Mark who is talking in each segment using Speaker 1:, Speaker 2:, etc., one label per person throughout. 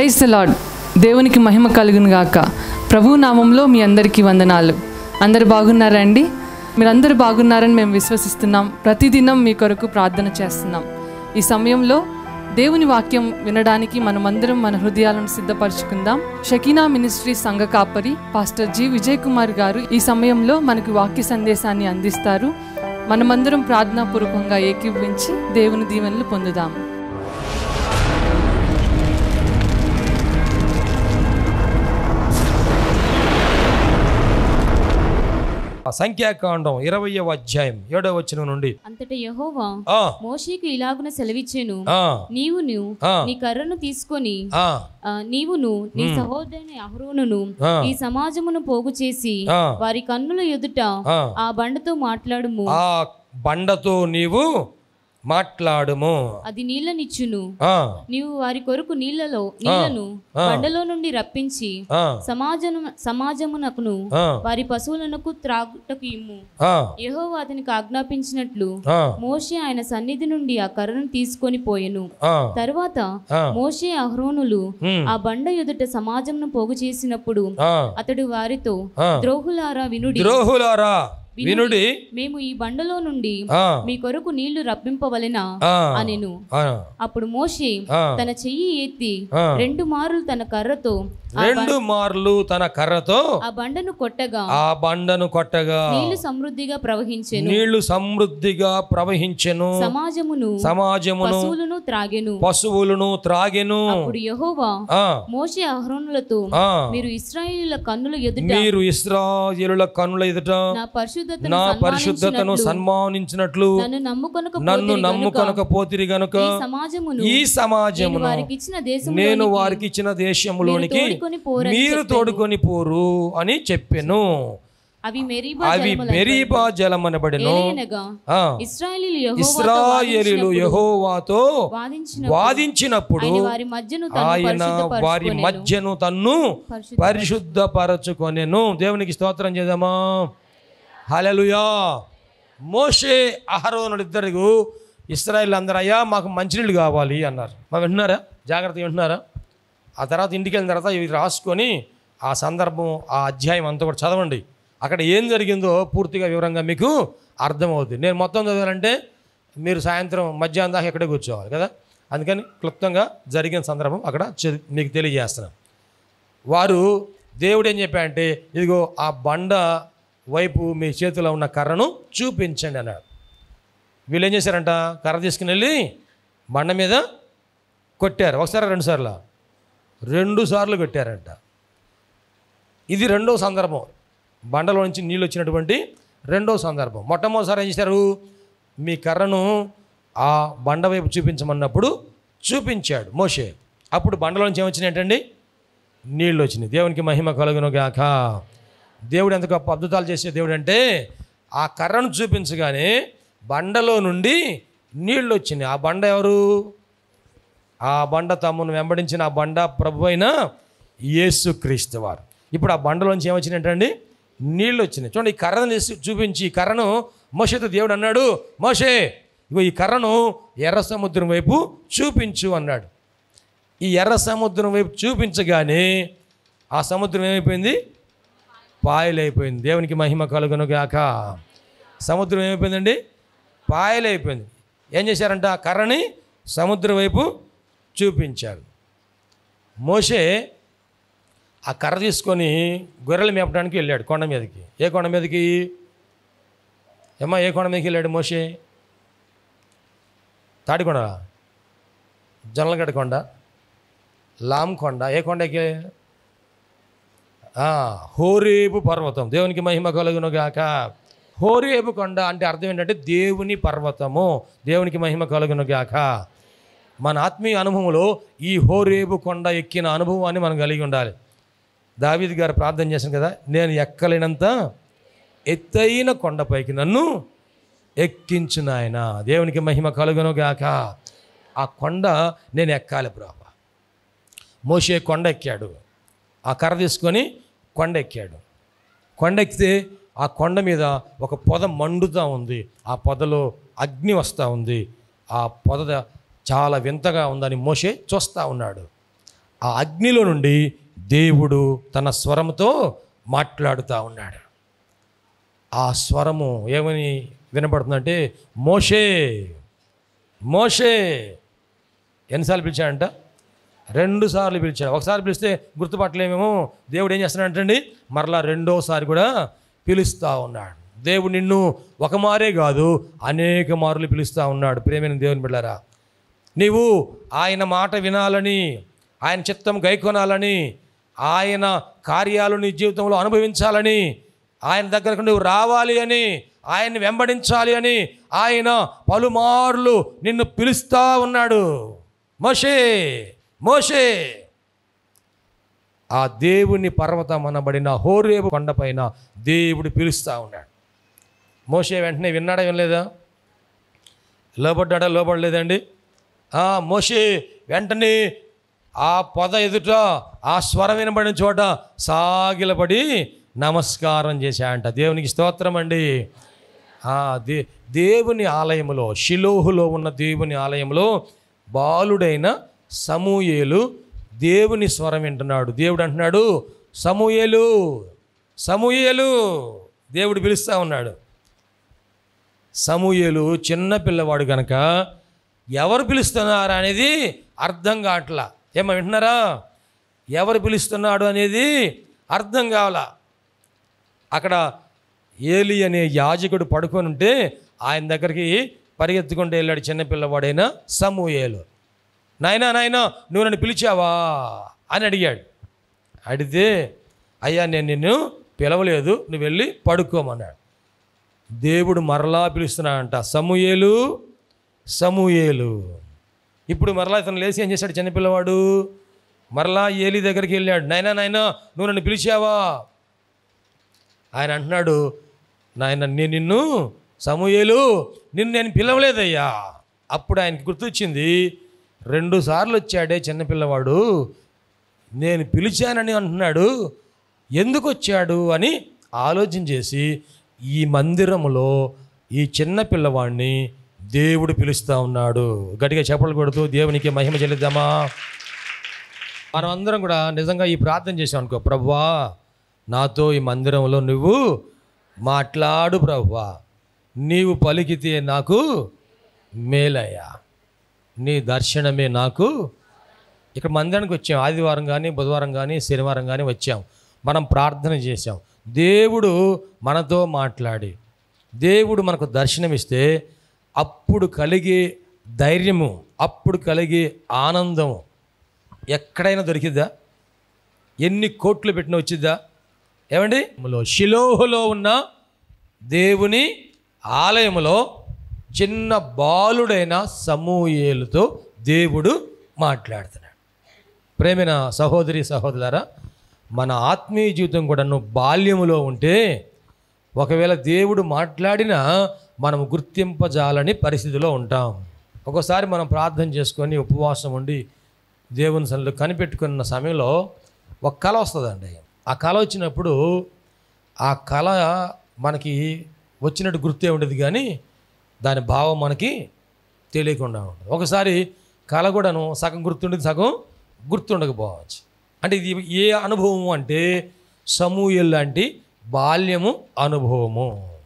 Speaker 1: Praise the lord దేవునికి మహిమ కలుగును గాక ప్రభు నామంలో మీ అందరికీ వందనాలు అందరు బాగున్నారా అండి మీరందరూ బాగున్నారని మేము విశ్వసిస్తున్నాం ప్రతిదినం మీ కొరకు ప్రార్థన చేస్తున్నాం ఈ సమయంలో దేవుని వాక్యం వినడానికి మనమందరం మన హృదయాలను సిద్ధపరచుకుందాం షకీనా మినిస్ట్రీ సంఘ కాపరి పాస్టర్ జి విజయ్ కుమార్ గారు ఈ సమయంలో మనకు వాక్య సందేశాన్ని అందిస్తారు మనమందరం ప్రార్థనాపూర్వకంగా ఏకీభవించి దేవుని దీవెనలు పొందుదాము
Speaker 2: ఆ సంఖ్యాకాండం ఇరవయవ అధ్యాయం ఏడవ వచనం నుండి
Speaker 3: అంతట యెహోవా
Speaker 2: ఆ
Speaker 3: మోషేకు ఇలాగున సెలవిచ్చెను
Speaker 2: ఆ
Speaker 3: నీవును
Speaker 2: ఆ.
Speaker 3: నీ కర్రను తీసుకొని
Speaker 2: ఆ
Speaker 3: ఆ, నీవును నీ సహోదరుని అహరోనును
Speaker 2: ఆ.
Speaker 3: ఈ సమాజమును పోగు చేసి
Speaker 2: ఆ.
Speaker 3: వారి కన్నుల ఎదుట
Speaker 2: ఆ.
Speaker 3: ఆ బండతో మాట్లాడుము
Speaker 2: ఆ బండతో నీవు మాట్లాడుము
Speaker 3: అది నీళ్ళనిచ్చును
Speaker 2: ఆ
Speaker 3: నీవు వారి కొరకు నీళ్లలో నీళ్లను
Speaker 2: ఆ.
Speaker 3: బండలో నుండి రప్పించి
Speaker 2: ఆ
Speaker 3: సమాజము సమాజమునకును
Speaker 2: ఆ
Speaker 3: వారి పశువులకు త్రాగుటకు ఇమ్ము
Speaker 2: ఆ
Speaker 3: యెహోవా అతనికి ఆజ్ఞాపించినట్లు
Speaker 2: ఆ
Speaker 3: మోషే ఆయన సన్నిధి నుండి ఆ కర్రను తీసుకొని పోయెను
Speaker 2: ఆ
Speaker 3: తరువాత
Speaker 2: ఆ.
Speaker 3: మోషే అహ్రోనులు
Speaker 2: ఉమ్.
Speaker 3: ఆ బండ ఎదుట సమాజంను పోగు చేసినప్పుడు
Speaker 2: ఆ
Speaker 3: అతడు వారితో
Speaker 2: ఆ.
Speaker 3: ద్రోహులారా వినుడి
Speaker 2: ద్రోహులారా వినుడి
Speaker 3: మేము ఈ బండలో నుండి
Speaker 2: ఆ
Speaker 3: మీ కొరకు నీళ్లు రప్పింపవలెనా
Speaker 2: ఆ
Speaker 3: అనెను
Speaker 2: ఆ
Speaker 3: అప్పుడు మోషే
Speaker 2: ఆ.
Speaker 3: తన చెయ్యి ఎత్తి
Speaker 2: ఆ.
Speaker 3: రెండు మారులు తన కర్రతో ఆ
Speaker 2: రెండు మార్లు తన కర్రతో
Speaker 3: ఆ బండను కొట్టగా
Speaker 2: ఆ బండను కొట్టగా
Speaker 3: నీళ్లు సమృద్ధిగా ప్రవహించెను
Speaker 2: నీళ్లు సమృద్ధిగా ప్రవహించెను
Speaker 3: సమాజమును
Speaker 2: సమాజమును
Speaker 3: పశువులను త్రాగెను
Speaker 2: పశువులను త్రాగెను
Speaker 3: అప్పుడు యెహోవా
Speaker 2: ఆ
Speaker 3: మోషే అహ్రోనులతో
Speaker 2: ఆ
Speaker 3: మీరు ఇస్రాయేలీల కన్నుల ఎదుట
Speaker 2: మీరు ఇస్రాయేలుల కన్నుల ఎదుట
Speaker 3: నా పరిశుద్ధతను
Speaker 2: నా పరిశుద్ధతను
Speaker 3: సన్మానించినట్లు
Speaker 2: సన్మానించినట్లు
Speaker 3: నన్ను నమ్ముకొనక
Speaker 2: నన్ను
Speaker 3: పోతిరి
Speaker 2: నమ్ముకొనక పోతిరి గనుక
Speaker 3: ఈ సమాజమును
Speaker 2: ఈ
Speaker 3: నేను
Speaker 2: సమాజమును
Speaker 3: వారికి ఇచ్చిన దేశం
Speaker 2: నేను వారికి ఇచ్చిన దేశములోనికి
Speaker 3: మీరు తోడుకొని పోరని
Speaker 2: మీరు
Speaker 3: చెప్పెను.
Speaker 2: తోడుకొని పోరు అని చెప్పెను
Speaker 3: అవి మెరీబా
Speaker 2: అవి
Speaker 3: జలముల
Speaker 2: మెరీబా జలమనబడెను
Speaker 3: ఏలయనగా
Speaker 2: ఆ
Speaker 3: ఇస్రాయేలీలు యెహోవాతో
Speaker 2: ఇస్రాయేలీలు
Speaker 3: వాదించినప్పుడు
Speaker 2: యెహోవాతో
Speaker 3: వాదించిన
Speaker 2: వాదించినప్పుడు
Speaker 3: ఆయన వారి మధ్యను తను
Speaker 2: ఆయన వారి
Speaker 3: పరిశుద్ధపరచుకొనెను.
Speaker 2: మధ్యను తన్ను
Speaker 3: పరిశుద్ధ-
Speaker 2: పరిశుద్ధపరచుకొనెను దేవునికి స్తోత్రం చేద్దామా హల్లెలూయా మోషే అహరోనుడు ఇద్దరు ఇస్రాయిల్ అందరూ అయ్యా మాకు మంచినీళ్ళు కావాలి అన్నారు మా వింటున్నారా జాగ్రత్త వింటున్నారా ఆ తర్వాత ఇంటికి వెళ్ళిన తర్వాత ఇవి రాసుకొని ఆ సందర్భం ఆ అధ్యాయం అంతా కూడా చదవండి అక్కడ ఏం జరిగిందో పూర్తిగా వివరంగా మీకు అర్థమవుతుంది నేను మొత్తం చదవాలంటే మీరు సాయంత్రం మధ్యాహ్నం దాకా ఇక్కడే కూర్చోవాలి కదా అందుకని క్లుప్తంగా జరిగిన సందర్భం అక్కడ చది- మీకు తెలియజేస్తున్నాను వారు దేవుడు ఏం చెప్పాడంటే ఇదిగో ఆ బండ వైపు మీ చేతిలో ఉన్న కర్రను చూపించండి అన్నాడు వీళ్ళు ఏం చేశారంట కర్ర తీసుకుని వెళ్ళి బండ మీద కొట్టారు ఒకసారి రెండు సార్లు రెండు సార్లు కొట్టారంట ఇది రెండో సందర్భం బండలో నుంచి నీళ్ళు వచ్చినటువంటి రెండో సందర్భం మొట్టమొదటిసారి ఏం చేశారు మీ కర్రను ఆ బండ వైపు చూపించమన్నప్పుడు చూపించాడు మోషే అప్పుడు బండలో నుంచి ఏమొచ్చినాయి ఏంటండి నీళ్ళు వచ్చినాయి దేవునికి మహిమ కలుగును గాక దేవుడు ఎంత గొప్ప అద్భుతాలు చేసే దేవుడు అంటే ఆ కర్రను చూపించగానే బండలో నుండి నీళ్ళు వచ్చినాయి ఆ బండ ఎవరు ఆ బండ తమ్మును వెంబడించిన ఆ బండ ప్రభు అయిన యేసు క్రీస్తు వారు ఇప్పుడు ఆ బండలోంచి ఏమొచ్చినట్టండి నీళ్ళు వచ్చినాయి చూడండి ఈ కర్రను తీసి చూపించి ఈ కర్రను మోషేతో దేవుడు అన్నాడు మోషే ఇగో ఈ కర్రను ఎర్ర సముద్రం వైపు చూపించు అన్నాడు ఈ ఎర్ర సముద్రం వైపు చూపించగానే ఆ సముద్రం ఏమైపోయింది పాయలైపోయింది దేవునికి మహిమ కలుగును గాక సముద్రం ఏమైపోయిందండి పాయలైపోయింది ఏం చేశారంట ఆ కర్రని సముద్రం వైపు చూపించారు మోషే ఆ కర్ర తీసుకొని గొర్రెలు మేపడానికి వెళ్ళాడు కొండ మీదకి ఏ కొండ మీదకి ఏమ్మా ఏ కొండ మీదకి వెళ్ళాడు మోషే తాడికొండ జొన్నలగడ్డ కొండ లామ్ కొండ ఏ కొండకి ఆ, హోరేబు పర్వతం దేవునికి మహిమ కలుగును గాక హోరేబు కొండ అంటే అర్థం ఏంటంటే దేవుని పర్వతము దేవునికి మహిమ కలుగును గాక మన ఆత్మీయ అనుభవంలో ఈ హోరేబు కొండ ఎక్కిన అనుభవాన్ని మనం కలిగి ఉండాలి దావీద్ గారు ప్రార్థన చేశాను కదా నేను ఎక్కలేనంత ఎత్తైన కొండపైకి నన్ను ఎక్కించు నాయన దేవునికి మహిమ కలుగును గాక ఆ కొండ నేను ఎక్కాలి బ్రాబా మోషే కొండ ఎక్కాడు ఆ కర్ర తీసుకొని కొండ ఎక్కాడు కొండ ఎక్కితే ఆ కొండ మీద ఒక పొద మండుతూ ఉంది ఆ పొదలో అగ్ని వస్తూ ఉంది ఆ పొద చాలా వింతగా ఉందని మోషే చూస్తూ ఉన్నాడు ఆ అగ్నిలో నుండి దేవుడు తన స్వరముతో మాట్లాడుతూ ఉన్నాడు ఆ స్వరము ఏమని వినపడుతుందంటే మోషే మోషే ఎన్నిసార్లు పిలిచాడంట రెండు సార్లు పిలిచాడు ఒకసారి పిలిస్తే గుర్తుపట్టలేమేమో దేవుడు ఏం చేస్తున్నాడంటండి మరలా రెండోసారి కూడా పిలుస్తూ ఉన్నాడు దేవుడు నిన్ను ఒక మారే కాదు అనేక మారులు పిలుస్తూ ఉన్నాడు ప్రేమైన దేవుని బిళ్ళారా నీవు ఆయన మాట వినాలని ఆయన చిత్తం గైకొనాలని ఆయన కార్యాలు నీ జీవితంలో అనుభవించాలని ఆయన దగ్గరకు నువ్వు రావాలి అని ఆయన్ని వెంబడించాలి అని ఆయన పలుమార్లు నిన్ను పిలుస్తా ఉన్నాడు మోషే మోషే ఆ దేవుని పర్వతం అనబడిన హోరేబు కొండపైన దేవుడు పిలుస్తూ ఉన్నాడు మోషే వెంటనే విన్నాడా వినలేదా లోబడ్డా లోబడలేదండి ఆ, మోషే వెంటనే ఆ పొద ఎదుట ఆ స్వరం వినబడిన చోట సాగిలపడి నమస్కారం చేశాడంట దేవునికి స్తోత్రం అండి ఆ, దే దేవుని ఆలయంలో షిలోహులో ఉన్న దేవుని ఆలయంలో బాలుడైన సమూయేలు దేవుని స్వరం వింటున్నాడు దేవుడు అంటున్నాడు సమూయేలు సమూయేలు దేవుడు పిలుస్తూ ఉన్నాడు సమూయేలు చిన్న పిల్లవాడు కనుక ఎవరు పిలుస్తున్నారు అనేది అర్థం కావట్లా ఏమో వింటున్నారా ఎవరు పిలుస్తున్నాడు అనేది అర్థం కావాలా అక్కడ ఏలి అనే యాజకుడు పడుకొని ఉంటే ఆయన దగ్గరికి పరిగెత్తుకుంటూ వెళ్ళాడు చిన్న పిల్లవాడైన సమూయేలు నాయనా నాయనా నువ్వు నన్ను పిలిచావా అని అడిగాడు అడిగితే అయ్యా నేను నిన్ను పిలవలేదు నువ్వు వెళ్ళి పడుకోమన్నాడు దేవుడు మరలా పిలుస్తున్నాడంట సమూయేలు సమూయేలు ఇప్పుడు మరలా ఇతను లేచి ఏం చేశాడు చిన్నపిల్లవాడు మరలా ఏలి దగ్గరికి వెళ్ళాడు నాయనా నాయనా నువ్వు నన్ను పిలిచావా ఆయన అంటున్నాడు నాయన నేను నిన్ను సమూయేలు నిన్ను నేను పిలవలేదయ్యా అప్పుడు ఆయనకి గుర్తొచ్చింది రెండు సార్లు వచ్చాడే చిన్నపిల్లవాడు నేను పిలిచానని అంటున్నాడు ఎందుకు వచ్చాడు అని ఆలోచన చేసి ఈ మందిరంలో ఈ చిన్న పిల్లవాడిని దేవుడు పిలుస్తూ ఉన్నాడు గట్టిగా చెప్పలు కొడుతూ దేవునికి మహిమ చెల్లిద్దామా మనం అందరం కూడా నిజంగా ఈ ప్రార్థన చేసాం అనుకో ప్రభువా నాతో ఈ మందిరంలో నువ్వు మాట్లాడు ప్రభువా నీవు పలికితే నాకు మేలయ్యా నీ దర్శనమే నాకు ఇక్కడ మందిరానికి వచ్చాం ఆదివారం కానీ బుధవారం కానీ శనివారం కానీ వచ్చాం మనం ప్రార్థన చేశాం దేవుడు మనతో మాట్లాడి దేవుడు మనకు దర్శనమిస్తే అప్పుడు కలిగే ధైర్యము అప్పుడు కలిగే ఆనందము ఎక్కడైనా దొరికిద్దా ఎన్ని కోట్లు పెట్టిన వచ్చిద్దా ఏమండి షిలోహులో ఉన్న దేవుని ఆలయములో చిన్న బాలుడైన సమూయేలుతో దేవుడు మాట్లాడుతున్నాడు ప్రేమైన సహోదరి సహోదరులారా మన ఆత్మీయ జీవితం కూడాను బాల్యములో ఉంటే ఒకవేళ దేవుడు మాట్లాడినా మనం గుర్తింపజాలని పరిస్థితిలో ఉంటాం ఒక్కోసారి మనం ప్రార్థన చేసుకొని ఉపవాసం ఉండి దేవుని సన్నిధిలో కనిపెట్టుకున్న సమయంలో ఒక కళ వస్తుందండి ఆ కళ వచ్చినప్పుడు ఆ కళ మనకి వచ్చినట్టు గుర్తే ఉండదు కానీ దాని భావం మనకి తెలియకుండా ఉంటుంది ఒకసారి కళ కూడాను సగం గుర్తుండేది సగం గుర్తుండకపోవచ్చు అంటే ఇది ఏ అనుభవము అంటే సమూహల్ లాంటి బాల్యము అనుభవము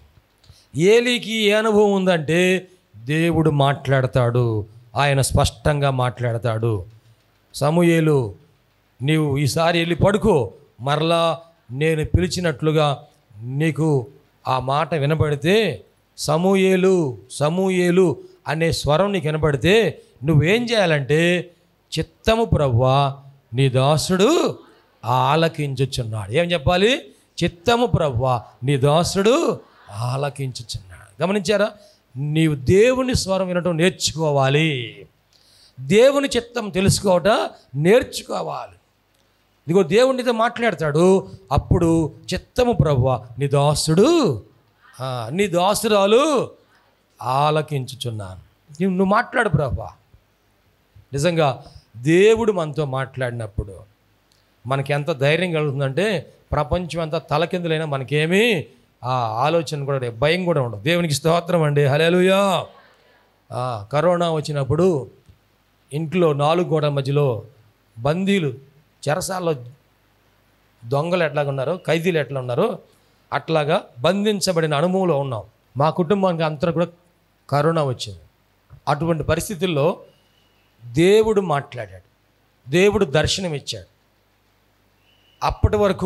Speaker 2: ఏలికి ఏ అనుభవం ఉందంటే దేవుడు మాట్లాడతాడు ఆయన స్పష్టంగా మాట్లాడతాడు సమూయేలు నీవు ఈసారి వెళ్ళి పడుకో మరలా నేను పిలిచినట్లుగా నీకు ఆ మాట వినబడితే సమూయేలు సమూయేలు అనే స్వరం నీకు వినబడితే నువ్వేం చేయాలంటే చిత్తము ప్రవ్వా నీ దాసుడు ఆలకించుచున్నాడు ఏం చెప్పాలి చిత్తము ప్రవ్వా నీ దాసుడు ఆలకించుచున్నాడు గమనించారా నీవు దేవుని స్వరం వినటం నేర్చుకోవాలి దేవుని చిత్తం తెలుసుకోవట నేర్చుకోవాలి ఇదిగో దేవునితో మాట్లాడతాడు అప్పుడు చిత్తము ప్రవ్వ నీ దాసుడు ఆ, నీ దాసురాలు ఆలకించుచున్నాను నువ్వు నువ్వు మాట్లాడు ప్రభా నిజంగా దేవుడు మనతో మాట్లాడినప్పుడు మనకి ఎంత ధైర్యం కలుగుతుందంటే ప్రపంచం అంతా తలకిందులైనా మనకేమీ ఆ ఆలోచన కూడా లేదు, భయం కూడా ఉండదు దేవునికి స్తోత్రం అండి హలేలుయా కరోనా వచ్చినప్పుడు ఇంట్లో నాలుగు గోడల మధ్యలో బందీలు చెరసాల్లో దొంగలు ఎట్లాగా ఉన్నారో ఖైదీలు ఎట్లా ఉన్నారో అట్లాగా బంధించబడిన అనుభవంలో ఉన్నాం మా కుటుంబానికి అంతా కూడా కరోనా వచ్చింది అటువంటి పరిస్థితుల్లో దేవుడు మాట్లాడాడు దేవుడు దర్శనం ఇచ్చాడు అప్పటి వరకు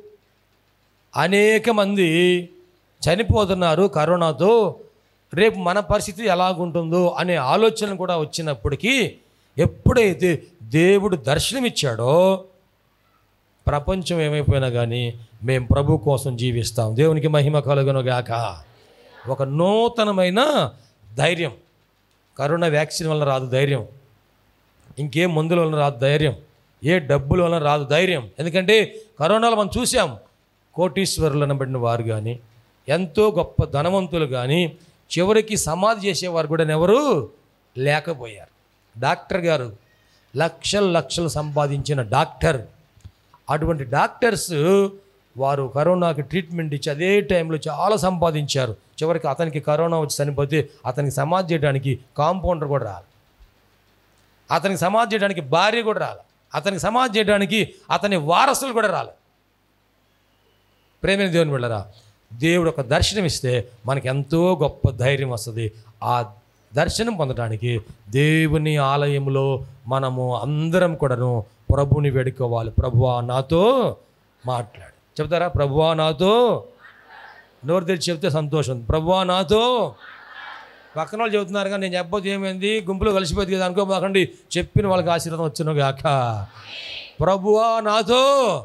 Speaker 2: అనేక మంది చనిపోతున్నారు కరోనాతో రేపు మన పరిస్థితి ఎలాగుంటుందో అనే ఆలోచన కూడా వచ్చినప్పటికీ ఎప్పుడైతే దేవుడు దర్శనమిచ్చాడో ప్రపంచం ఏమైపోయినా కానీ మేము ప్రభు కోసం జీవిస్తాం దేవునికి మహిమ కలుగును గాక ఒక నూతనమైన ధైర్యం కరోనా వ్యాక్సిన్ వల్ల రాదు ధైర్యం ఇంకేం మందుల వలన రాదు ధైర్యం ఏ డబ్బుల వలన రాదు ధైర్యం ఎందుకంటే కరోనాలో మనం చూసాం కోటీశ్వరులు అనబడిన వారు కానీ ఎంతో గొప్ప ధనవంతులు కానీ చివరికి సమాధి చేసేవారు కూడా ఎవరు లేకపోయారు డాక్టర్ గారు లక్షలు లక్షలు సంపాదించిన డాక్టర్ అటువంటి డాక్టర్స్ వారు కరోనాకి ట్రీట్మెంట్ ఇచ్చి అదే టైంలో చాలా సంపాదించారు చివరికి అతనికి కరోనా వచ్చి చనిపోతే అతనికి సమాధి చేయడానికి కాంపౌండర్ కూడా రాలి అతనికి సమాధి చేయడానికి భార్య కూడా రాలి అతనికి సమాధి చేయడానికి అతని వారసులు కూడా రాలి ప్రేమైన దేవుని వెళ్ళరా దేవుడు ఒక దర్శనం ఇస్తే మనకి ఎంతో గొప్ప ధైర్యం వస్తుంది ఆ దర్శనం పొందడానికి దేవుని ఆలయంలో మనము అందరం కూడాను ప్రభుని వేడుకోవాలి ప్రభువా నాతో మాట్లాడు చెప్తారా ప్రభువా నాతో నోరు తెరిచి చెప్తే సంతోషం ప్రభువా నాతో పక్కన వాళ్ళు చెబుతున్నారు కానీ నేను చెప్పబోతే ఏమైంది గుంపులో కలిసిపోయింది కదా అనుకోమాకండి చెప్పిన వాళ్ళకి ఆశీర్వాదం వచ్చిన గాక ప్రభువా నాతో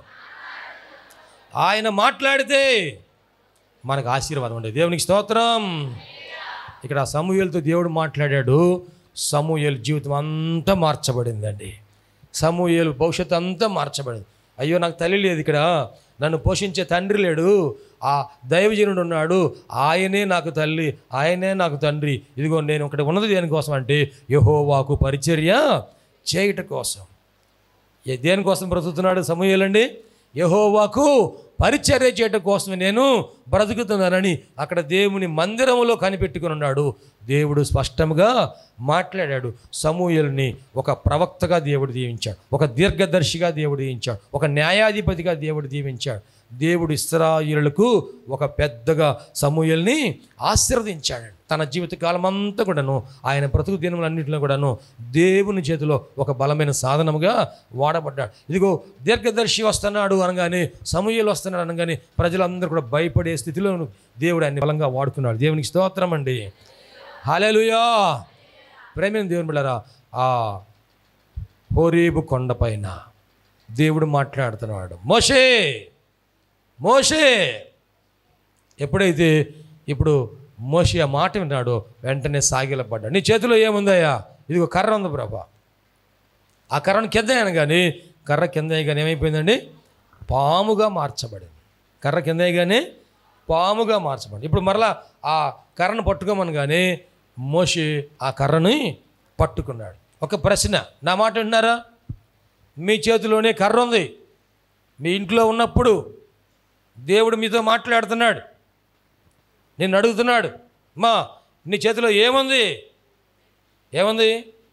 Speaker 2: ఆయన మాట్లాడితే మనకు ఆశీర్వాదం ఉండేది దేవునికి స్తోత్రం ఇక్కడ సమూహలతో దేవుడు మాట్లాడాడు సమూహల జీవితం అంతా మార్చబడిందండి సమూహలు భవిష్యత్తు అంతా మార్చబడింది అయ్యో నాకు తల్లి లేదు ఇక్కడ నన్ను పోషించే తండ్రి లేడు ఆ దైవజనుడు ఉన్నాడు ఆయనే నాకు తల్లి ఆయనే నాకు తండ్రి ఇదిగో నేను ఇక్కడ ఉన్నది దేనికోసం అంటే యహోవాకు పరిచర్య చేయట కోసం ఏ దేనికోసం బ్రతుకుతున్నాడు సమూహలండి యహోవాకు పరిచర్య చేయటం కోసమే నేను బ్రతుకుతున్నానని అక్కడ దేవుని మందిరములో కనిపెట్టుకుని ఉన్నాడు దేవుడు స్పష్టంగా మాట్లాడాడు సమూహల్ని ఒక ప్రవక్తగా దేవుడు దీవించాడు ఒక దీర్ఘదర్శిగా దేవుడు దీవించాడు ఒక న్యాయాధిపతిగా దేవుడు దీవించాడు దేవుడు ఇస్రాయిలకు ఒక పెద్దగా సమూహల్ని ఆశీర్వదించాడు తన జీవితకాలం అంతా కూడాను ఆయన బ్రతుకు దినములన్నింటిలో కూడాను దేవుని చేతిలో ఒక బలమైన సాధనముగా వాడబడ్డాడు ఇదిగో దీర్ఘదర్శి వస్తున్నాడు అనగానే సమూహలు వస్తున్నాడు అనగానే ప్రజలందరూ కూడా భయపడే స్థితిలో దేవుడు ఆయన్ని బలంగా వాడుకున్నాడు దేవునికి స్తోత్రం అండి హాలేలుయా ప్రేమైన దేవుని బిళ్ళరా ఆ హోరేబు కొండపైన దేవుడు మాట్లాడుతున్నాడు మోషే మోషే ఎప్పుడైతే ఇప్పుడు మోషి ఆ మాట విన్నాడో వెంటనే సాగిలపడ్డాడు నీ చేతిలో ఏముందయ్యా ఇదిగో కర్ర ఉంది ప్రభా ఆ కర్రను కింద కానీ కర్ర కింద కానీ ఏమైపోయిందండి పాముగా మార్చబడింది కర్ర కింద కానీ పాముగా మార్చబడింది ఇప్పుడు మరలా ఆ కర్రను పట్టుకోమని కానీ మోషి ఆ కర్రని పట్టుకున్నాడు ఒక ప్రశ్న నా మాట విన్నారా మీ చేతిలోనే కర్ర ఉంది మీ ఇంట్లో ఉన్నప్పుడు దేవుడు మీతో మాట్లాడుతున్నాడు నిన్ను అడుగుతున్నాడు మా నీ చేతిలో ఏముంది ఏముంది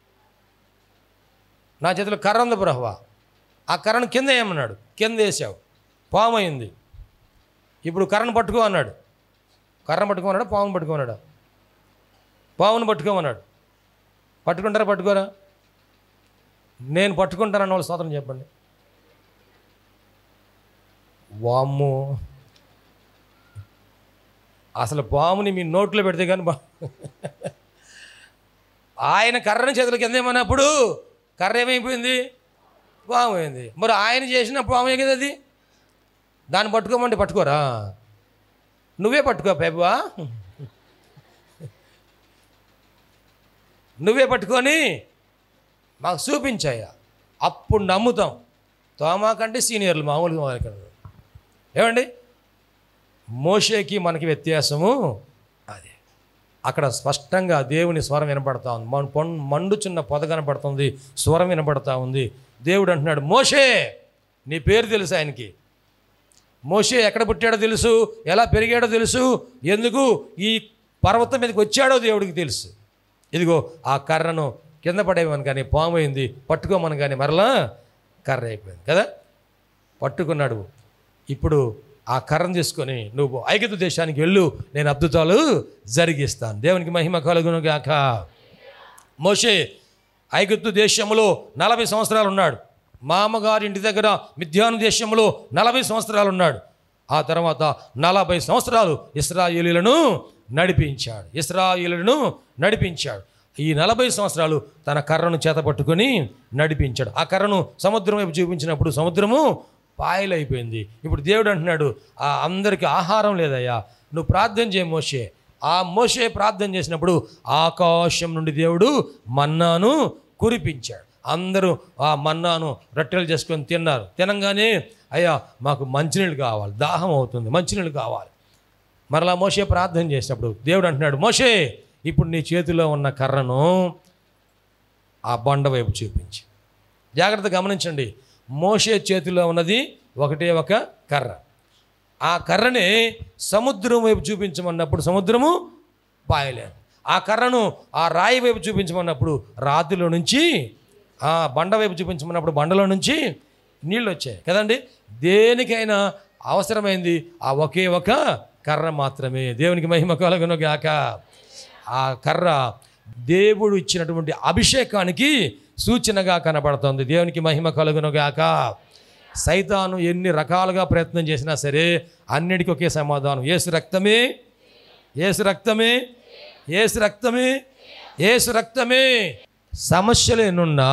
Speaker 2: నా చేతిలో కర్ర ఉంది బ్రహ్వా ఆ కర్రను కింద ఏమన్నాడు కింద వేసావు పాము అయింది ఇప్పుడు కర్రను పట్టుకో అన్నాడు కర్రను పట్టుకోమన్నాడు పామును పట్టుకోమన్నాడు పామును పట్టుకోమన్నాడు పట్టుకుంటారా పట్టుకోరా నేను పట్టుకుంటానన్న వాళ్ళు స్వాతంత్రం చెప్పండి వామ్ము అసలు పాముని మీ నోట్లో పెడితే కానీ బా ఆయన కర్రని చేతుల కింద ఏమన్నప్పుడు కర్ర ఏమైపోయింది పాము అయింది మరి ఆయన చేసిన పామే కదా అది దాన్ని పట్టుకోమంటే పట్టుకోరా నువ్వే పట్టుకో పేబా నువ్వే పట్టుకొని మాకు చూపించాయా అప్పుడు నమ్ముతాం తోమా కంటే సీనియర్లు మామూలుగా వాళ్ళకి ఏమండి మోషేకి మనకి వ్యత్యాసము అదే అక్కడ స్పష్టంగా దేవుని స్వరం వినపడతా ఉంది మన పొన్ మండుచున్న పొద కనపడుతుంది స్వరం వినపడతా ఉంది దేవుడు అంటున్నాడు మోషే నీ పేరు తెలుసు ఆయనకి మోషే ఎక్కడ పుట్టాడో తెలుసు ఎలా పెరిగాడో తెలుసు ఎందుకు ఈ పర్వతం మీదకి వచ్చాడో దేవుడికి తెలుసు ఇదిగో ఆ కర్రను కింద పడేయమని కానీ పాము అయింది పట్టుకోమని కానీ మరలా కర్ర అయిపోయింది కదా పట్టుకున్నాడు ఇప్పుడు ఆ కర్రను తీసుకొని నువ్వు ఐక్యత దేశానికి వెళ్ళు నేను అద్భుతాలు జరిగిస్తాను దేవునికి మహిమ కలుగును గాక మోషే ఐగుప్తు దేశంలో నలభై సంవత్సరాలు ఉన్నాడు మామగారి ఇంటి దగ్గర మిథ్యాను దేశంలో నలభై సంవత్సరాలు ఉన్నాడు ఆ తర్వాత నలభై సంవత్సరాలు ఇస్రాయేలీలను నడిపించాడు ఇస్రాయేలులను నడిపించాడు ఈ నలభై సంవత్సరాలు తన కర్రను చేతపట్టుకొని నడిపించాడు ఆ కర్రను సముద్రం వైపు చూపించినప్పుడు సముద్రము పాయలైపోయింది ఇప్పుడు దేవుడు అంటున్నాడు ఆ అందరికీ ఆహారం లేదయ్యా నువ్వు ప్రార్థన చేయ మోషే ఆ మోషే ప్రార్థన చేసినప్పుడు ఆకాశం నుండి దేవుడు మన్నాను కురిపించాడు అందరూ ఆ మన్నాను రొట్టెలు చేసుకొని తిన్నారు తినంగానే అయ్యా మాకు మంచినీళ్ళు కావాలి దాహం అవుతుంది మంచినీళ్ళు కావాలి మరలా మోషే ప్రార్థన చేసినప్పుడు దేవుడు అంటున్నాడు మోషే ఇప్పుడు నీ చేతిలో ఉన్న కర్రను ఆ బండ వైపు చూపించి జాగ్రత్త గమనించండి మోషే చేతిలో ఉన్నది ఒకటే ఒక కర్ర ఆ కర్రని సముద్రం వైపు చూపించమన్నప్పుడు సముద్రము పాయలేదు ఆ కర్రను ఆ రాయి వైపు చూపించమన్నప్పుడు రాతిలో నుంచి ఆ బండ వైపు చూపించమన్నప్పుడు బండలో నుంచి నీళ్ళు వచ్చాయి కదండి దేనికైనా అవసరమైంది ఆ ఒకే ఒక కర్ర మాత్రమే దేవునికి మహిమ కలుగును గాక ఆ కర్ర దేవుడు ఇచ్చినటువంటి అభిషేకానికి సూచనగా కనబడుతుంది దేవునికి మహిమ కలుగును గాక సైతాను ఎన్ని రకాలుగా ప్రయత్నం చేసినా సరే అన్నిటికీ ఒకే సమాధానం ఏసు రక్తమే ఏసు రక్తమే ఏసు రక్తమే ఏసు రక్తమే సమస్యలు ఎన్నున్నా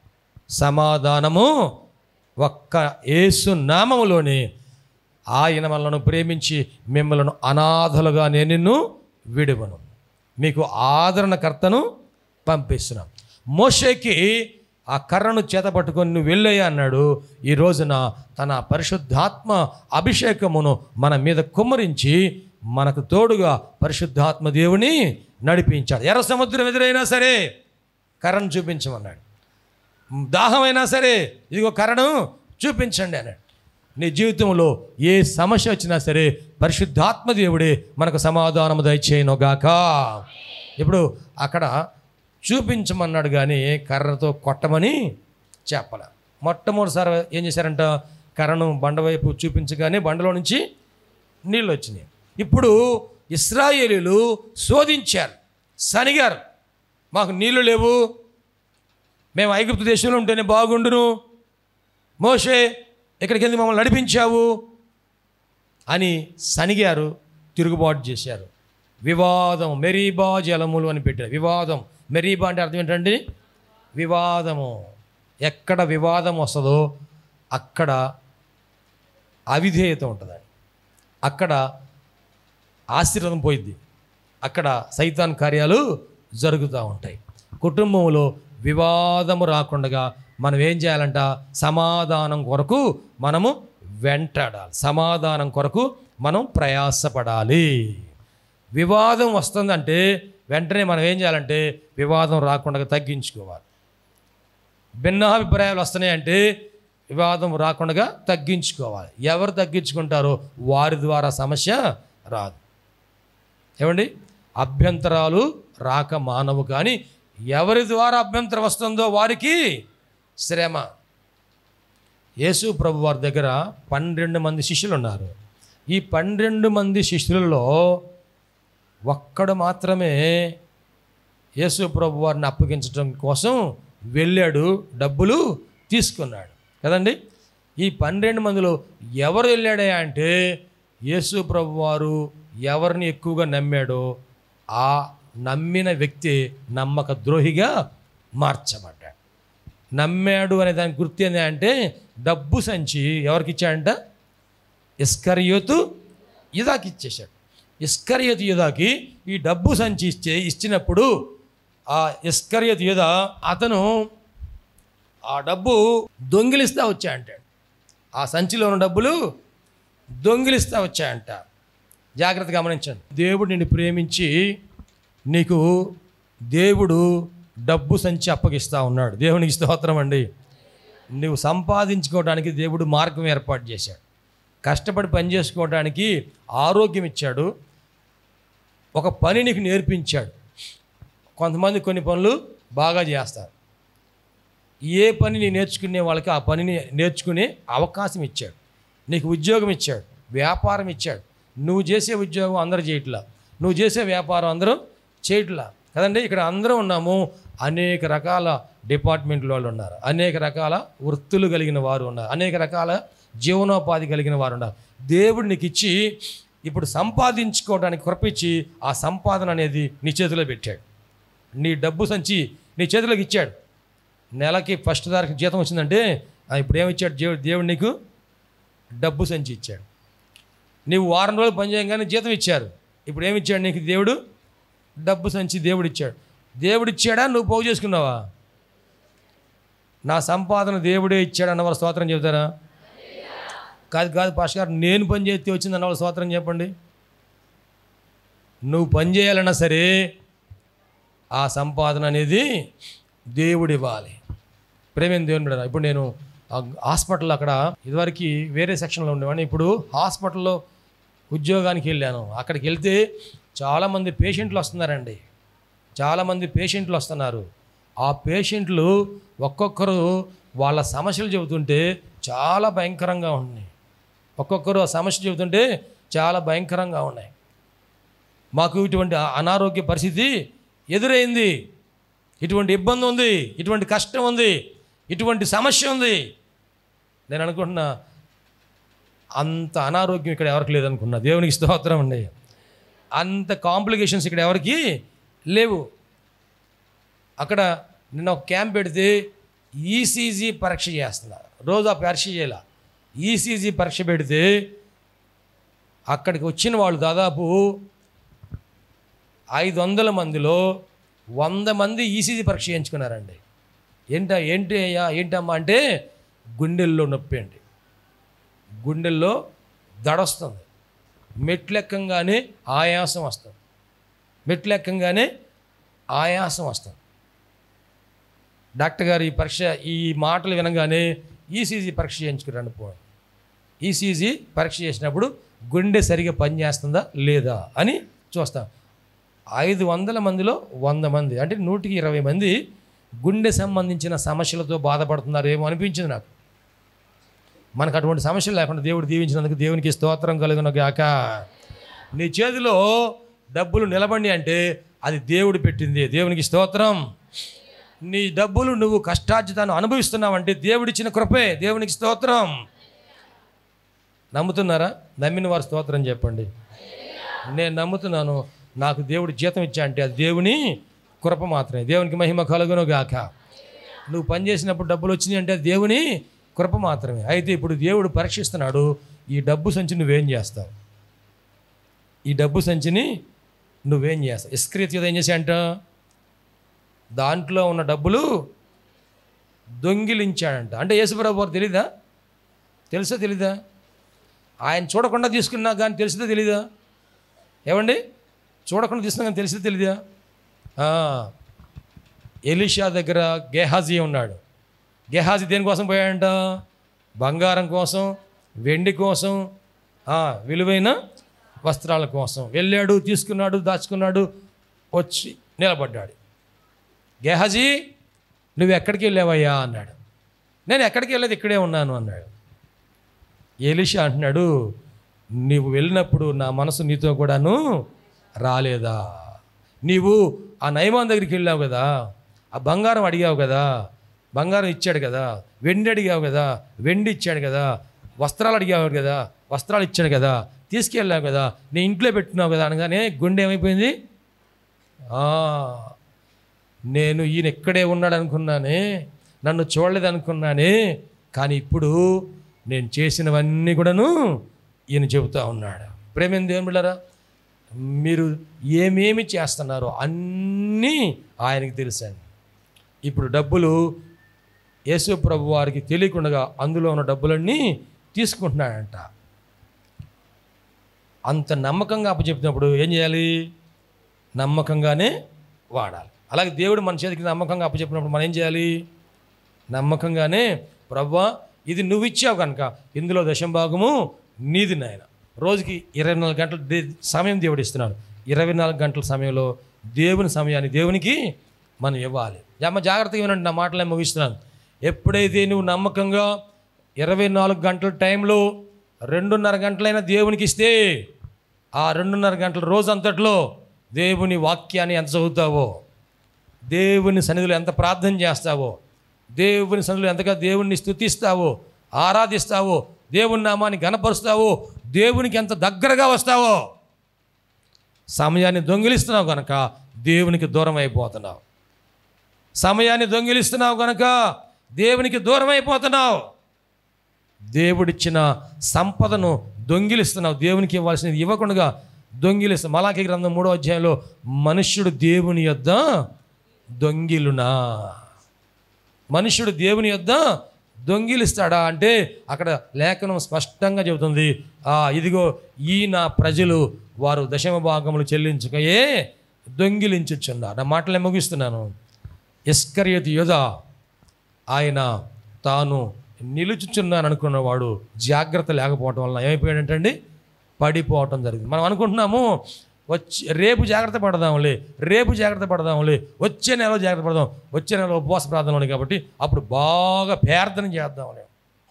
Speaker 2: సమాధానము ఒక్క ఏసు నామములోనే ఆయన మనలను ప్రేమించి మిమ్మల్ని అనాథలుగా నేను నిన్ను విడువను మీకు ఆదరణకర్తను పంపిస్తున్నాం మోషేకి ఆ కర్రను చేతపట్టుకొని నువ్వు వెళ్ళయ్యా అన్నాడు ఈ రోజున తన పరిశుద్ధాత్మ అభిషేకమును మన మీద కుమ్మరించి మనకు తోడుగా పరిశుద్ధాత్మ దేవుని నడిపించాడు ఎర్ర సముద్రం ఎదురైనా సరే కర్రను చూపించమన్నాడు దాహమైనా సరే ఇదిగో కర్రను చూపించండి అన్నాడు నీ జీవితంలో ఏ సమస్య వచ్చినా సరే పరిశుద్ధాత్మ దేవుడే మనకు సమాధానము దయచేయనుగాక ఇప్పుడు అక్కడ చూపించమన్నాడు కానీ కర్రతో కొట్టమని చెప్పాల మొట్టమొదటిసారి ఏం చేశారంట కర్రను బండ వైపు చూపించగానే బండలో నుంచి నీళ్ళు వచ్చినాయి ఇప్పుడు ఇస్రాయేలీలు శోధించారు సనిగారు మాకు నీళ్లు లేవు మేము ఐగుప్తు దేశంలో ఉంటేనే బాగుండును మోషే ఇక్కడికి వెళ్ళి మమ్మల్ని నడిపించావు అని సనిగారు తిరుగుబాటు చేశారు వివాదం మెరీబా జలములు అని పెట్టారు వివాదం మెరీబా అంటే అర్థం ఏంటండి వివాదము ఎక్కడ వివాదం వస్తుందో అక్కడ అవిధేయత ఉంటుందండి అక్కడ ఆశీర్వాదం పోయిద్ది అక్కడ సైతాన్ కార్యాలు జరుగుతూ ఉంటాయి కుటుంబంలో వివాదము రాకుండా మనం ఏం చేయాలంట సమాధానం కొరకు మనము వెంటాడాలి సమాధానం కొరకు మనం ప్రయాసపడాలి వివాదం వస్తుందంటే వెంటనే మనం ఏం చేయాలంటే వివాదం రాకుండా తగ్గించుకోవాలి భిన్నాభిప్రాయాలు వస్తున్నాయంటే వివాదం రాకుండా తగ్గించుకోవాలి ఎవరు తగ్గించుకుంటారో వారి ద్వారా సమస్య రాదు ఏమండి అభ్యంతరాలు రాక మానవు కానీ ఎవరి ద్వారా అభ్యంతరం వస్తుందో వారికి శ్రమ యేసు ప్రభు వారి దగ్గర పన్నెండు మంది శిష్యులు ఉన్నారు ఈ పన్నెండు మంది శిష్యులలో ఒక్కడు మాత్రమే యేసు ప్రభు వారిని అప్పగించడం కోసం వెళ్ళాడు డబ్బులు తీసుకున్నాడు కదండి ఈ పన్నెండు మందిలో ఎవరు వెళ్ళాడా అంటే యేసు ప్రభు వారు ఎవరిని ఎక్కువగా నమ్మాడో ఆ నమ్మిన వ్యక్తి నమ్మక ద్రోహిగా మార్చబడ్డాడు నమ్మాడు అనే దాని గుర్తు ఏంటి అంటే డబ్బు సంచి ఎవరికి ఇచ్చాడంట ఇస్కరియోతు యుదాకి ఇచ్చేశాడు ఇస్కరియోతు యుదాకి ఈ డబ్బు సంచి ఇచ్చే ఇచ్చినప్పుడు ఆ ఇస్కరియోతు యుధ అతను ఆ డబ్బు దొంగిలిస్తా వచ్చాయంటాడు ఆ సంచిలో ఉన్న డబ్బులు దొంగిలిస్తా వచ్చాయంట జాగ్రత్త గమనించండి దేవుడు నిన్ను ప్రేమించి నీకు దేవుడు డబ్బు సంచి అప్పగిస్తూ ఉన్నాడు దేవునికి స్తోత్రం అండి నువ్వు సంపాదించుకోవడానికి దేవుడు మార్గం ఏర్పాటు చేశాడు కష్టపడి పని చేసుకోవడానికి ఆరోగ్యం ఇచ్చాడు ఒక పని నీకు నేర్పించాడు కొంతమంది కొన్ని పనులు బాగా చేస్తారు ఏ పనిని నేర్చుకునే వాళ్ళకి ఆ పనిని నేర్చుకునే అవకాశం ఇచ్చాడు నీకు ఉద్యోగం ఇచ్చాడు వ్యాపారం ఇచ్చాడు నువ్వు చేసే ఉద్యోగం అందరూ చేయట్లా నువ్వు చేసే వ్యాపారం అందరూ చేయట్లా కదండి ఇక్కడ అందరూ ఉన్నాము అనేక రకాల డిపార్ట్మెంట్ల వాళ్ళు ఉన్నారు అనేక రకాల వృత్తులు కలిగిన వారు ఉన్నారు అనేక రకాల జీవనోపాధి కలిగిన వారు ఉన్నారు దేవుడు నీకు ఇచ్చి ఇప్పుడు సంపాదించుకోవడానికి కృపించి ఆ సంపాదన అనేది నీ చేతిలో పెట్టాడు నీ డబ్బు సంచి నీ చేతిలోకి ఇచ్చాడు నెలకి ఫస్ట్ తారీఖు జీతం వచ్చిందంటే ఆ, ఇప్పుడు ఏమిచ్చాడు దేవుడు దేవుడు నీకు డబ్బు సంచి ఇచ్చాడు నీవు వారం రోజులు పనిచేయగానే జీతం ఇచ్చారు ఇప్పుడు ఏమి ఇచ్చాడు నీకు దేవుడు డబ్బు సంచి దేవుడు ఇచ్చాడు దేవుడు ఇచ్చాడా నువ్వు పోగు చేసుకున్నావా నా సంపాదన దేవుడే ఇచ్చాడు అన్న వాళ్ళ స్తోత్రం చెబుతారా కాదు కాదు పాష గారు నేను పని చేస్తే వచ్చింది అన్న వాళ్ళ స్తోత్రం చెప్పండి నువ్వు పని చేయాలన్నా సరే ఆ సంపాదన అనేది దేవుడు ఇవ్వాలి ప్రేమేం దేవుని బిడ్డలారా. ఇప్పుడు నేను ఆ హాస్పిటల్ అక్కడ ఇదివరకు వేరే సెక్షన్లో ఉండేవాడిని ఇప్పుడు హాస్పిటల్లో ఉద్యోగానికి వెళ్ళాను అక్కడికి వెళ్తే చాలామంది పేషెంట్లు వస్తున్నారండి చాలామంది పేషెంట్లు వస్తున్నారు ఆ పేషెంట్లు ఒక్కొక్కరు వాళ్ళ సమస్యలు చెబుతుంటే చాలా భయంకరంగా ఉన్నాయి ఒక్కొక్కరు ఆ సమస్య చెబుతుంటే చాలా భయంకరంగా ఉన్నాయి మాకు ఇటువంటి అ- అనారోగ్య పరిస్థితి ఎదురైంది ఇటువంటి ఇబ్బంది ఉంది ఇటువంటి కష్టం ఉంది ఇటువంటి సమస్య ఉంది నేను అనుకుంటున్నా అంత అనారోగ్యం ఇక్కడ ఎవరికి లేదనుకున్నా దేవునికి స్తోత్రం అండి అంత కాంప్లికేషన్స్ ఇక్కడ ఎవరికి లేవు అక్కడ నిన్న ఒక క్యాంప్ పెడితే ఈసీజీ పరీక్ష చేస్తున్నారు రోజు ఆ పరీక్ష చేయాల ఈసీజీ పరీక్ష పెడితే అక్కడికి వచ్చిన వాళ్ళు దాదాపు ఐదు వందల మందిలో వంద మంది ఈసీజీ పరీక్ష చేయించుకున్నారండి ఏంట ఏంటి అయ్యా ఏంటమ్మా అంటే గుండెల్లో నొప్పి అండి గుండెల్లో దడొస్తుంది మెట్లెక్కంగానే ఆయాసం వస్తుంది మెట్లెక్కంగానే ఆయాసం వస్తుంది డాక్టర్ గారు ఈ పరీక్ష ఈ మాటలు వినగానే ఈసీజీ పరీక్ష చేయించుకురండి పో ఈసీజీ పరీక్ష చేసినప్పుడు గుండె సరిగా పనిచేస్తుందా లేదా అని చూస్తాం ఐదు వందల మందిలో వంద మంది అంటే నూటికి ఇరవై మంది గుండె సంబంధించిన సమస్యలతో బాధపడుతున్నారేమో అనిపించింది నాకు మనకు అటువంటి సమస్యలు లేకుండా దేవుడు దీవించినందుకు దేవునికి స్తోత్రం కలుగును గాక నీ చేతిలో డబ్బులు నిలబండి అంటే అది దేవుడు పెట్టింది దేవునికి స్తోత్రం నీ డబ్బులు నువ్వు కష్టార్జితాన్ని అనుభవిస్తున్నావంటే దేవుడిచ్చిన కృపే దేవునికి స్తోత్రం నమ్ముతున్నారా నమ్మిన వారు స్తోత్రం చెప్పండి నేను నమ్ముతున్నాను నాకు దేవుడు జీతం ఇచ్చా అంటే అది దేవుని కృప మాత్రమే దేవునికి మహిమ కలుగును గాక నువ్వు పని చేసినప్పుడు డబ్బులు వచ్చినాయి అంటే అది దేవుని కృప మాత్రమే అయితే ఇప్పుడు దేవుడు పరీక్షిస్తున్నాడు ఈ డబ్బు సంచి నువ్వేం చేస్తావు ఈ డబ్బు సంచిని నువ్వేం చేస్తావు ఇస్క్రీత్ ఏం చేసా అంట దాంట్లో ఉన్న డబ్బులు దొంగిలించాడంట అంటే యేసుప్రభు వారు తెలీదా తెలుసా తెలీదా ఆయన చూడకుండా తీసుకున్నా కానీ తెలిసిందో తెలీదా ఏమండి చూడకుండా తీసుకున్నా కానీ తెలిసిందో తెలీదా ఆ, ఎలీషా దగ్గర గేహాజీ ఉన్నాడు గేహాజీ దేనికోసం పోయాడంట బంగారం కోసం వెండి కోసం ఆ, విలువైన వస్త్రాల కోసం వెళ్ళాడు తీసుకున్నాడు దాచుకున్నాడు వచ్చి నిలబడ్డాడు గేహాజీ నువ్వు ఎక్కడికి వెళ్ళావయ్యా అన్నాడు నేను ఎక్కడికి వెళ్ళేది ఇక్కడే ఉన్నాను అన్నాడు ఎలిషా అంటున్నాడు నీవు వెళ్ళినప్పుడు నా మనసు నీతో కూడాను రాలేదా నీవు ఆ నయమాన్ దగ్గరికి వెళ్ళావు కదా ఆ బంగారం అడిగావు కదా బంగారం ఇచ్చాడు కదా వెండి అడిగావు కదా వెండి ఇచ్చాడు కదా వస్త్రాలు అడిగావు కదా వస్త్రాలు ఇచ్చాడు కదా తీసుకెళ్ళావు కదా నీ ఇంట్లో పెట్టినావు కదా అనగానే గుండె ఏమైపోయింది ఆ, నేను ఈయన ఇక్కడే ఉన్నాడు అనుకున్నానే నన్ను చూడలేదు అనుకున్నానే కానీ ఇప్పుడు నేను చేసినవన్నీ కూడాను ఈయన చెబుతా ఉన్నాడు ప్రేమేం దేవుళ్ళరా మీరు ఏమేమి చేస్తున్నారో అన్నీ ఆయనకి తెలుసండి ఇప్పుడు డబ్బులు యేసు ప్రభు వారికి తెలియకుండా అందులో ఉన్న డబ్బులన్నీ తీసుకుంటున్నాడంట అంత నమ్మకంగా అప్పచెప్పినప్పుడు ఏం చేయాలి నమ్మకంగానే వాడాలి అలాగే దేవుడు మన చేతికి నమ్మకంగా అప్పచెప్పినప్పుడు మనం ఏం చేయాలి నమ్మకంగానే ప్రవ్వా ఇది నువ్వు ఇచ్చావు కనుక ఇందులో దశంభాగము నీది నాయన రోజుకి ఇరవై నాలుగు గంటల దే- సమయం దేవుడు ఇస్తున్నాడు ఇరవై నాలుగు గంటల సమయంలో దేవుని సమయాన్ని దేవునికి మనం ఇవ్వాలి అమ్మ జాగ్రత్తగా వినండి నా మాటలు ముగిస్తున్నాను ఎప్పుడైతే నువ్వు నమ్మకంగా ఇరవై నాలుగు గంటల టైంలో రెండున్నర గంటలైనా దేవునికి ఇస్తే ఆ రెండున్నర గంటల రోజంతట్లో దేవుని వాక్యాన్ని ఎంత చదువుతావో దేవుని సన్నిధిలో ఎంత ప్రార్థన చేస్తావో దేవుని సన్నిధిలో ఎంతగా దేవుణ్ణి స్తుతిస్తావో ఆరాధిస్తావో దేవుని నామాన్ని గనపరుస్తావో దేవునికి ఎంత దగ్గరగా వస్తావో సమయాన్ని దొంగిలిస్తున్నావు కనుక దేవునికి దూరం అయిపోతున్నావు సమయాన్ని దొంగిలిస్తున్నావు కనుక దేవునికి దూరం అయిపోతున్నావు దేవుడిచ్చిన సంపదను దొంగిలిస్తున్నావు దేవునికి ఇవ్వాల్సినది ఇవ్వకుండా దొంగిలిస్తావు మలాకి గ్రంథం మూడో అధ్యాయంలో మనుష్యుడు దేవుని యొద్ద దొంగిలునా మనుష్యుడు దేవుని యొద్ద దొంగిలిస్తాడా అంటే అక్కడ లేఖనం స్పష్టంగా చెబుతుంది ఆ ఇదిగో ఈ నా ప్రజలు వారు దశమ భాగములు చెల్లించుకయే దొంగిలించుచున్నారు నా మాటలే ముగిస్తున్నాను ఇస్కరియతి యోధ ఆయన తాను నిలుచుచున్నాను అనుకున్నవాడు జాగ్రత్త లేకపోవటం వలన ఏమైపోయాడంటండి పడిపోవటం జరిగింది మనం అనుకుంటున్నాము వచ్చి రేపు జాగ్రత్త పడదాంలే రేపు జాగ్రత్త పడదాంలే వచ్చే నెల జాగ్రత్త పడదాం వచ్చే నెల ఉపవాస ప్రార్థన ఉన్నాయి కాబట్టి అప్పుడు బాగా ప్రార్థన చేద్దాంలే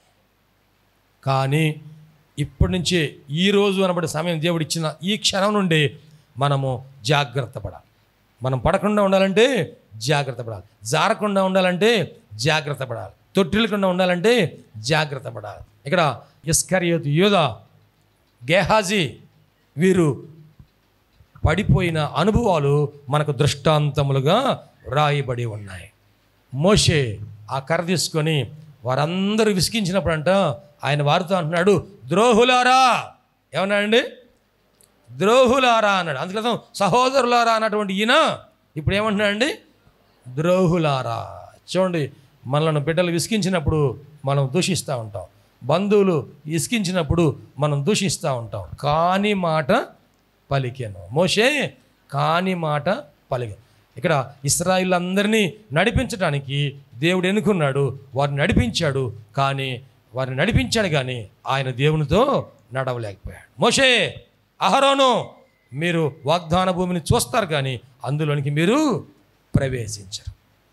Speaker 2: కానీ ఇప్పటి నుంచే ఈ రోజు అనబడే సమయం దేవుడు ఇచ్చిన ఈ క్షణం నుండి మనము జాగ్రత్త పడాలి మనం పడకుండా ఉండాలంటే జాగ్రత్త పడాలి జారకుండా ఉండాలంటే జాగ్రత్త పడాలి తొట్టిల్లకుండా ఉండాలంటే జాగ్రత్త పడాలి ఇక్కడ ఇస్కరియోతు యోధ గేహాజీ వీరు పడిపోయిన అనుభవాలు మనకు దృష్టాంతములుగా రాయబడి ఉన్నాయి మోషే ఆ కర్ర తీసుకొని వారందరూ విసిగించినప్పుడంట ఆయన వారితో అంటున్నాడు ద్రోహులారా ఏమన్నాడండి ద్రోహులారా అన్నాడు అందుకోసం సహోదరులారా అన్నటువంటి ఈయన ఇప్పుడు ఏమంటున్నాడండి ద్రోహులారా చూడండి మనల్ని బిడ్డలు విసిగించినప్పుడు మనం దూషిస్తూ ఉంటాం బంధువులు ఇసికించినప్పుడు మనం దూషిస్తూ ఉంటాం కాని మాట పలికాను మోషే కాని మాట పలికాను ఇక్కడ ఇస్రాయిల్ అందరినీ నడిపించడానికి దేవుడు ఎన్నుకున్నాడు వారిని నడిపించాడు కానీ వారిని నడిపించాడు కానీ ఆయన దేవునితో నడవలేకపోయాడు మోషే అహరోను మీరు వాగ్దాన భూమిని చూస్తారు కానీ అందులోనికి మీరు ప్రవేశించరు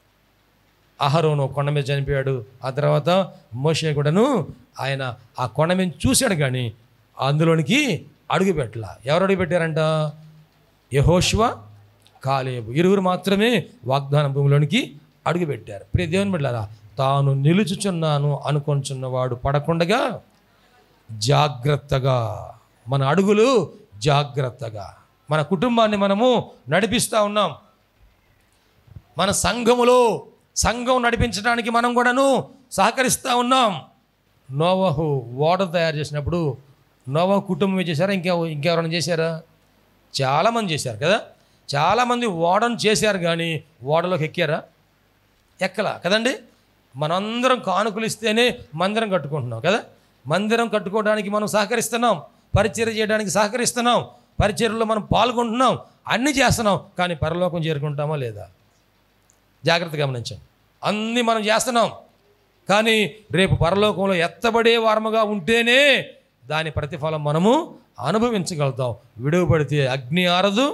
Speaker 2: అహరోను కొండ మీద చనిపోయాడు ఆ తర్వాత మోషే కూడాను ఆయన ఆ కొండ మీద చూశాడు కానీ అందులోనికి అడుగు పెట్టలా ఎవరు అడుగు పెట్టారంట యహోష్వ కాలేబు ఇరువురు మాత్రమే వాగ్దాన భూమిలోనికి అడుగు పెట్టారు ప్రియ దేవుని బిడ్డారా తాను నిలుచుచున్నాను అనుకొంచున్నవాడు పడకుండగా జాగ్రత్తగా మన అడుగులు జాగ్రత్తగా మన కుటుంబాన్ని మనము నడిపిస్తూ ఉన్నాం మన సంఘములో సంఘం నడిపించడానికి మనం కూడాను సహకరిస్తూ ఉన్నాం నోవహు ఓడ తయారు చేసినప్పుడు నోవహు కుటుంబం చేశారా ఇంకా ఇంకెవరైనా చేశారా చాలామంది చేశారు కదా చాలామంది ఓడను చేశారు కానీ ఓడలోకి ఎక్కారా ఎక్కలా కదండి మనందరం కానుకలు ఇస్తేనే మందిరం కట్టుకుంటున్నాం కదా మందిరం కట్టుకోవడానికి మనం సహకరిస్తున్నాం పరిచర్య చేయడానికి సహకరిస్తున్నాం పరిచర్యలో మనం పాల్గొంటున్నాం అన్నీ చేస్తున్నాం కానీ పరలోకం చేరుకుంటామా లేదా జాగ్రత్త గమనించండి అన్నీ మనం చేస్తున్నాం కానీ రేపు పరలోకంలో ఎత్తబడే వారముగా ఉంటేనే దాని ప్రతిఫలం మనము అనుభవించగలుగుతాం విడువబడితే అగ్ని ఆరదు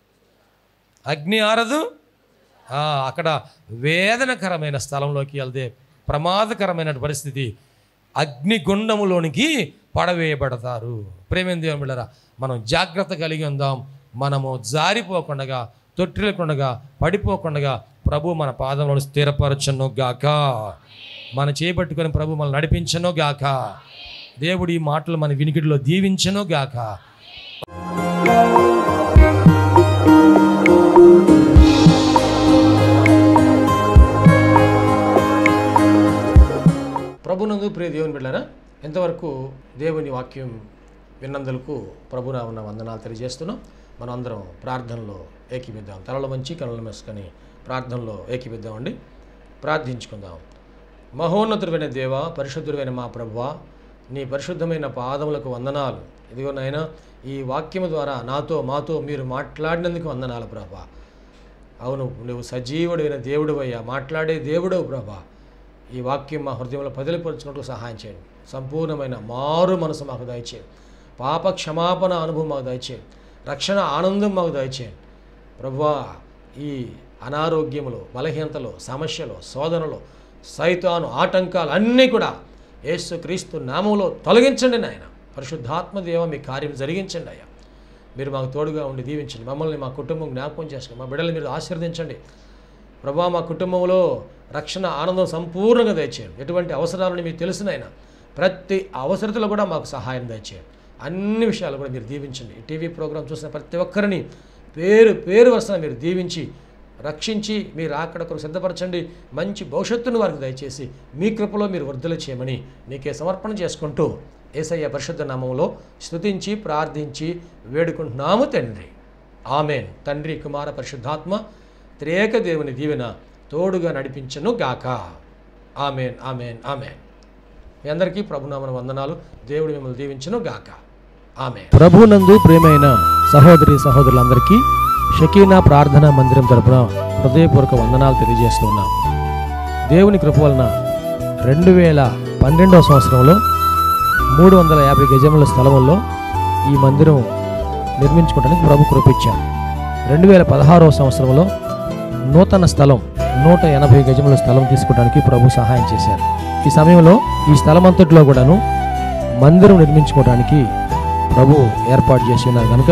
Speaker 2: అగ్ని ఆరదు ఆ, అక్కడ వేదనకరమైన స్థలంలోకి వెళ్తే ప్రమాదకరమైన పరిస్థితి అగ్నిగుండములోనికి పడవేయబడతారు ప్రేమేం దేవుని బిడ్డరా మనం జాగ్రత్త కలిగి ఉందాం మనము జారిపోకుండా తొట్టిల్లకుండా పడిపోకుండా ప్రభు మన పాదంలో స్థిరపరచను గాక మన చేపట్టుకొని ప్రభు మనం నడిపించను గాక దేవుడు ఈ మాటలు మన వినికిడిలో దీవించను గాక ప్రభునందు ప్రియ దేవుని బిడ్డారా ఎంతవరకు దేవుని వాక్యం విన్నందులకు ప్రభునా ఉన్న వందనాలు తెలియజేస్తున్నాం మనం అందరం ప్రార్థనలో ఏకీపిద్దాం తలల మంచి కళ్ళ మెసుకొని ప్రార్థనలో ఏకీపిద్దామండి ప్రార్థించుకుందాం మహోన్నతుడైన దేవ పరిశుద్ధుడైన మా ప్రభువ నీ పరిశుద్ధమైన పాదములకు వందనాలు ఇదిగో నాయన ఈ వాక్యము ద్వారా నాతో మాతో మీరు మాట్లాడినందుకు వందనాలు ప్రభా అవును నువ్వు సజీవుడైన దేవుడు అయ్యా మాట్లాడే దేవుడవు ప్రభా ఈ వాక్యం మా హృదయంలో పదిలిపరుచుకుంటూ సహాయం చేయండి సంపూర్ణమైన మారు మనసు మాకు దయచేయండి పాప క్షమాపణ అనుభవం మాకు దయచేయండి రక్షణ ఆనందం మాకు దయచేయండి ప్రభువా ఈ అనారోగ్యములు బలహీనతలు సమస్యలు శోధనలు సైతాను ఆటంకాలు అన్నీ కూడా యేసు క్రీస్తు నామంలో తొలగించండి నాయన పరిశుద్ధాత్మ దేవ మీ కార్యం జరిగించండి అయ్యా మీరు మాకు తోడుగా ఉండి దీవించండి మమ్మల్ని మా కుటుంబం జ్ఞాపకం చేసుకోండి మా బిడ్డలు మీరు ఆశీర్వదించండి ప్రభా మా కుటుంబంలో రక్షణ ఆనందం సంపూర్ణంగా దయచేయండి ఎటువంటి అవసరాలని మీకు తెలుసునైనా ప్రతి అవసరతలో కూడా మాకు సహాయం దయచేయండి అన్ని విషయాలు కూడా మీరు దీవించండి ఈ టీవీ ప్రోగ్రాం చూసిన ప్రతి ఒక్కరిని పేరు పేరు వరుసన మీరు దీవించి రక్షించి మీరు అక్కడ కొరకు సిద్ధపరచండి మంచి భవిష్యత్తును వారికి దయచేసి మీ కృపలో మీరు వర్ధలు చేయమని నీకే సమర్పణ చేసుకుంటూ ఏసయ్య పరిశుద్ధ నామంలో స్తుతించి ప్రార్థించి వేడుకుంటున్నాము తండ్రి ఆమెన్ తండ్రి కుమార పరిశుద్ధాత్మ త్రేక దేవుని దీవెన తోడుగా నడిపించను గాక ఆమెన్ ఆమెన్ ఆమెన్ మీ అందరికీ ప్రభునామన వందనాలు దేవుడు మిమ్మల్ని దీవించను గాక ఆమె
Speaker 4: ప్రభునందు ప్రియమైన సహోదరి సహోదరులందరికీ షకీనా ప్రార్థనా మందిరం తరపున హృదయపూర్వక వందనాలు తెలియజేస్తున్నాం దేవుని కృప వలన రెండు వేల పన్నెండవ సంవత్సరంలో మూడు వందల యాభై గజముల స్థలంలో ఈ మందిరం నిర్మించుకోవడానికి ప్రభు కృపించారు రెండు వేల పదహారవ సంవత్సరంలో నూతన స్థలం నూట ఎనభై గజముల స్థలం తీసుకోవడానికి ప్రభు సహాయం చేశారు ఈ సమయంలో ఈ స్థలం అంతట్లో కూడాను మందిరం నిర్మించుకోవడానికి ప్రభు ఏర్పాటు చేసి ఉన్నారు కనుక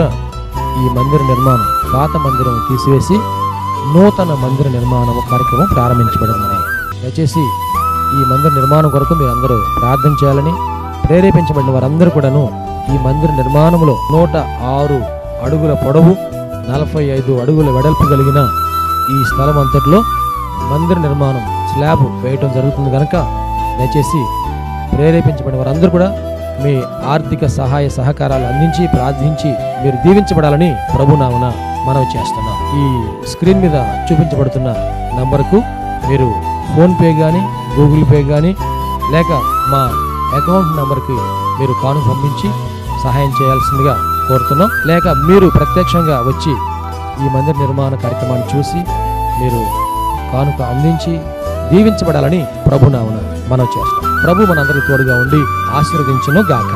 Speaker 4: ఈ మందిర నిర్మాణం పాత మందిరం తీసివేసి నూతన మందిర నిర్మాణం కార్యక్రమం ప్రారంభించబడిందని దయచేసి ఈ మందిర నిర్మాణం కొరకు మీరు అందరూ ప్రార్థన చేయాలని ప్రేరేపించబడిన వారందరూ కూడాను ఈ మందిర నిర్మాణంలో నూట ఆరు అడుగుల పొడవు నలభై ఐదు అడుగుల వెడల్పు కలిగిన ఈ స్థలం అంతట్లో మందిర నిర్మాణం స్లాబ్ వేయటం జరుగుతుంది కనుక దయచేసి ప్రేరేపించబడిన వారందరూ కూడా మీ ఆర్థిక సహాయ సహకారాలు అందించి ప్రార్థించి మీరు దీవించబడాలని ప్రభునామన మనవి చేస్తున్నాం ఈ స్క్రీన్ మీద చూపించబడుతున్న నంబర్కు మీరు ఫోన్పే కానీ గూగుల్ పే కానీ లేక మా అకౌంట్ నెంబర్కి మీరు కాను పంపించి సహాయం చేయాల్సిందిగా కోరుతున్నాం లేక మీరు ప్రత్యక్షంగా వచ్చి ఈ మందిర నిర్మాణ కార్యక్రమాన్ని చూసి మీరు కానుక అందించి దీవించబడాలని ప్రభునామన మనం చేస్తాం ప్రభు మనందరి తోడుగా ఉండి ఆశీర్వదించును గాక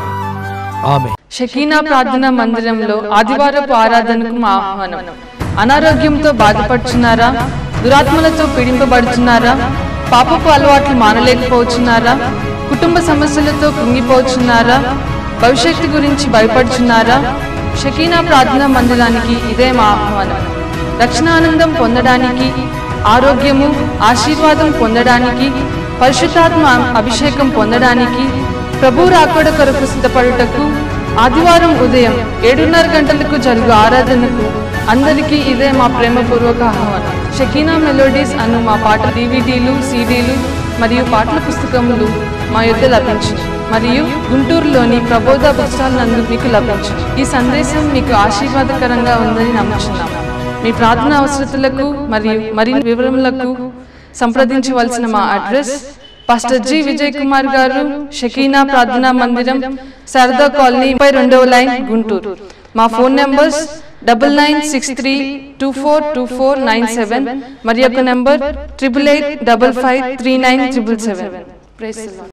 Speaker 4: ఆమె
Speaker 1: షకీనా ప్రార్థన మందిరంలో ఆదివారపు ఆరాధనకు మా ఆహ్వానం అనారోగ్యంతో బాధపడుచున్నారా దురాత్మలతో పీడింపబడుచున్నారా పాపపు అలవాట్లు మానలేకపోతున్నారా కుటుంబ సమస్యలతో కృంగిపోతున్నారా భవిష్యత్తు గురించి భయపడుచున్నారా షకీనా ప్రార్థన మందిరానికి ఇదే మా ఆహ్వానం రక్షణానందం పొందడానికి ఆరోగ్యము ఆశీర్వాదం పొందడానికి పరిశుద్ధాత్మ అభిషేకం పొందడానికి ప్రభు రాకడ కొరకు సిద్ధపడుటకు ఆదివారం ఉదయం ఏడున్నర గంటలకు జరుగు ఆరాధనకు అందరికీ ఇదే మా ప్రేమపూర్వక ఆహ్వానం షకీనా మెలోడీస్ అను మా పాట డివిడీలు సీడీలు మరియు పాటల పుస్తకములు మా యొద్ద లభించింది మరియు గుంటూరులోని ప్రబోధ బస్టాల్ నందు మీకు లభించింది ఈ సందేశం మీకు ఆశీర్వాదకరంగా ఉందని నమ్ముచున్నాం మీ ప్రార్థన అవసరతలకు మరియు మరిన్ని వివరములకు సంప్రదించవలసిన మా address pastor G Vijay Kumar గారు షకీనా ప్రార్థనా మందిరం శారదా కాలనీ ముప్పై రెండవ లైన్ గుంటూరు మా phone numbers double nine six three two four two four nine seven మరి యొక్క number triple eight double five three nine triple seven